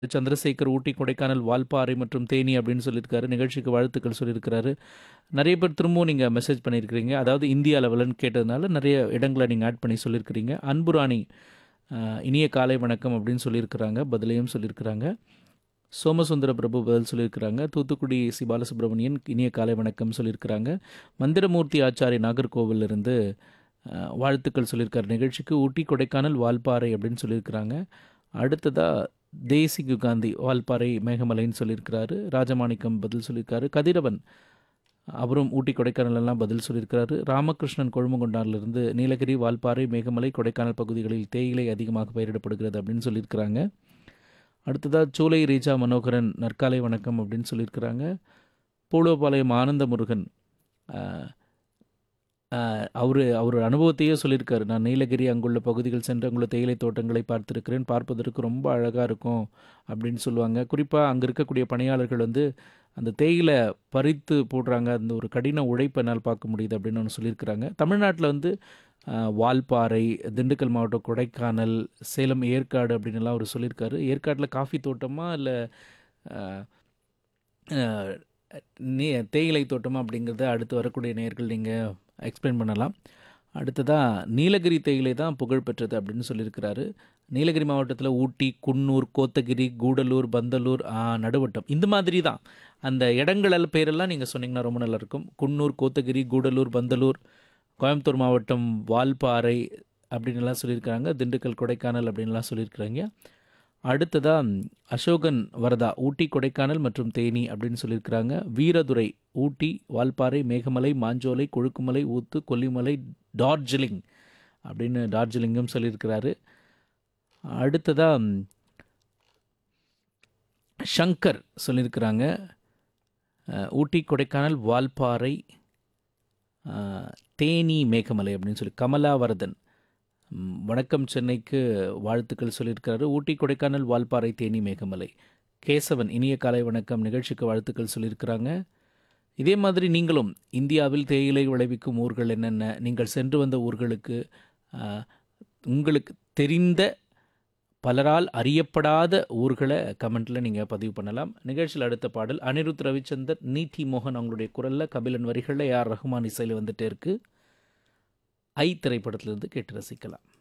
சந்திரசேகர் ஊட்டி கொடைக்கானல் வால்பாறை மற்றும் தேனி அப்படின்னு சொல்லியிருக்காரு நிகழ்ச்சிக்கு வாழ்த்துக்கள் சொல்லியிருக்கிறாரு நிறைய பேர் திரும்பவும் நீங்கள் மெசேஜ் பண்ணியிருக்கிறீங்க அதாவது இந்தியா லெவலன்னு கேட்டதுனால நிறைய இடங்களை நீங்கள் ஆட் பண்ணி சொல்லியிருக்கிறீங்க அன்புராணி அஹ், இனிய காலை வணக்கம் அப்படின்னு சொல்லியிருக்கிறாங்க பதிலையும் சொல்லியிருக்கிறாங்க சோமசுந்தர பிரபு பதில் சொல்லியிருக்கிறாங்க தூத்துக்குடி சி பாலசுப்ரமணியன் இனிய காலை வணக்கம் சொல்லியிருக்கிறாங்க மந்திரமூர்த்தி ஆச்சாரி நாகர்கோவில்ல இருந்து அஹ், வாழ்த்துக்கள் சொல்லியிருக்காரு நிகழ்ச்சிக்கு ஊட்டி கொடைக்கானல் வால்பாறை அப்படின்னு சொல்லியிருக்கிறாங்க அடுத்ததாக தேசிகு காந்தி வால்பாறை மேகமலைன்னு சொல்லியிருக்கிறாரு ராஜமாணிக்கம் பதில் சொல்லியிருக்காரு கதிரவன் அவரும் ஊட்டி கொடைக்கானல் எல்லாம் பதில் சொல்லியிருக்கிறாரு ராமகிருஷ்ணன் கொழுமங்கொண்டானிலிருந்து நீலகிரி வால்பாறை மேகமலை கொடைக்கானல் பகுதிகளில் தேயிலை அதிகமாக பயிரிடப்படுகிறது அப்படின்னு சொல்லியிருக்கிறாங்க அடுத்ததாக சூலை ரீஜா மனோகரன் நற்காலை வணக்கம் அப்படின்னு சொல்லியிருக்கிறாங்க பூலோபாளையம் ஆனந்த முருகன் அவர் அவர் அனுபவத்தையே சொல்லியிருக்காரு நான் நீலகிரி அங்குள்ள பகுதிகள் சென்று அங்குள்ள தேயிலை தோட்டங்களை பார்த்துருக்கிறேன் பார்ப்பதற்கு ரொம்ப அழகாக இருக்கும் அப்படின்னு சொல்லுவாங்க குறிப்பாக அங்கே இருக்கக்கூடிய பணியாளர்கள் வந்து அந்த தேயிலை பறித்து போடுறாங்க அந்த ஒரு கடின உழைப்பை என்னால் பார்க்க முடியுது அப்படின்னு ஒன்று சொல்லியிருக்கிறாங்க தமிழ்நாட்டில் வந்து ஆஹ், வால்பாறை திண்டுக்கல் மாவட்டம் கொடைக்கானல் சேலம் ஏற்காடு அப்படின்னு எல்லாம் அவர் சொல்லியிருக்காரு ஏற்காட்டில் காஃபி தோட்டமா இல்லை நீ தேயிலை தோட்டமா அப்படிங்கிறத அடுத்து வரக்கூடிய நேர்கள் நீங்கள் எக்ஸ்பிளைன் பண்ணலாம் அடுத்ததாக நீலகிரி தேயிலை தான் புகழ் பெற்றது அப்படின்னு சொல்லியிருக்கிறாரு நீலகிரி மாவட்டத்தில் ஊட்டி குன்னூர் கோத்தகிரி கூடலூர் பந்தலூர் ஆ, நடுவட்டம் இந்த மாதிரி தான் அந்த இடங்கள் பேரெல்லாம் நீங்கள் சொன்னீங்கன்னா ரொம்ப நல்லாயிருக்கும் குன்னூர் கோத்தகிரி கூடலூர் பந்தலூர் கோயம்புத்தூர் மாவட்டம் வால்பாறை அப்படின்னு எல்லாம் சொல்லியிருக்காங்க திண்டுக்கல் கொடைக்கானல் அப்படின்லாம் சொல்லியிருக்கிறாங்க அடுத்ததாக அசோகன் வரதா ஊட்டி கொடைக்கானல் மற்றும் தேனி அப்படின்னு சொல்லியிருக்கிறாங்க வீரதுரை ஊட்டி வால்பாறை மேகமலை மாஞ்சோலை கொழுக்குமலை ஊத்து கொல்லிமலை டார்ஜிலிங் அப்படின்னு டார்ஜிலிங்கும் சொல்லியிருக்கிறாரு அடுத்ததாக ஷங்கர் சொல்லியிருக்கிறாங்க அஹ், ஊட்டி கொடைக்கானல் வால்பாறை அஹ், தேனி மேகமலை அப்படின்னு சொல்லி கமலாவரதன் ம், வணக்கம் சென்னைக்கு வாழ்த்துக்கள் சொல்லியிருக்கிறாரு ஊட்டி கொடைக்கானல் வால்பாறை தேனி மேகமலை கேசவன் இனிய காலை வணக்கம் நிகழ்ச்சிக்கு வாழ்த்துக்கள் சொல்லியிருக்கிறாங்க இதே மாதிரி நீங்களும் இந்தியாவில் தேயிலை விளைவிக்கும் ஊர்கள் என்னென்ன நீங்கள் சென்று வந்த ஊர்களுக்கு ஆ, உங்களுக்கு தெரிந்த பலரால் அறியப்படாத ஊர்களை கமெண்ட்டில் நீங்கள் பதிவு பண்ணலாம் நிகழ்ச்சியில் அடுத்த பாடல் அனிருத் ரவிச்சந்தர் நீதி மோகன் அவங்களுடைய குரலில் கபிலன் வரிகளில் யார் ரஹ்மான் இசையில் வந்துட்டே இருக்கு ஐ திரைப்படத்திலிருந்து கேட்டு ரசிக்கலாம்